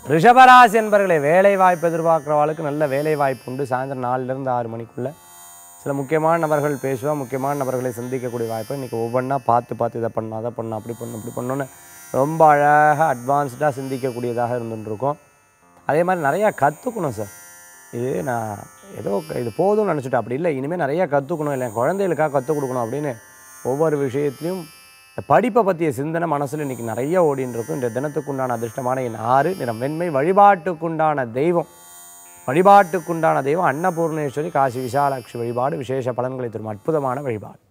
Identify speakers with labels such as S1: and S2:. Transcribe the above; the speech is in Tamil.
S1: ரிஷபராசி என்பர்களே வேலை வாய்ப்பு எதிர்பார்க்குறவாளுக்கு நல்ல வேலை வாய்ப்பு உண்டு சாயந்தரம் நாலுலேருந்து ஆறு மணிக்குள்ளே சில முக்கியமான நபர்கள் பேசுவா முக்கியமான நபர்களை சந்திக்கக்கூடிய வாய்ப்பு இன்றைக்கி ஒவ்வொன்றா பார்த்து பார்த்து இதை பண்ணணும் அதை பண்ணணும் அப்படி பண்ணணும் இப்படி பண்ணணும்னு ரொம்ப அழகாக அட்வான்ஸ்டாக சிந்திக்கக்கூடியதாக இருந்துருக்கும் அதே மாதிரி நிறையா கற்றுக்கணும் சார் இது நான் ஏதோ க- இது போதும்னு நினச்சிட்டேன் அப்படி இல்லை இனிமேல் நிறையா கற்றுக்கணும் இல்லை என் குழந்தைகளுக்காக கற்றுக் கொடுக்கணும் அப்படின்னு ஒவ்வொரு விஷயத்துலையும் இந்த படிப்பை பற்றிய சிந்தனை மனசில் இன்றைக்கி நிறைய ஓடின்னு இருக்கும் இந்த தினத்துக்குண்டான அதிர்ஷ்டமான என் ஆறு நிறம் வெண்மை வழிபாட்டுக்குண்டான தெய்வம் வழிபாட்டுக்குண்டான தெய்வம் அன்னபூர்ணேஸ்வரி காசி விசாலாட்சி வழிபாடு விசேஷ பலன்களை தரும் அற்புதமான வழிபாடு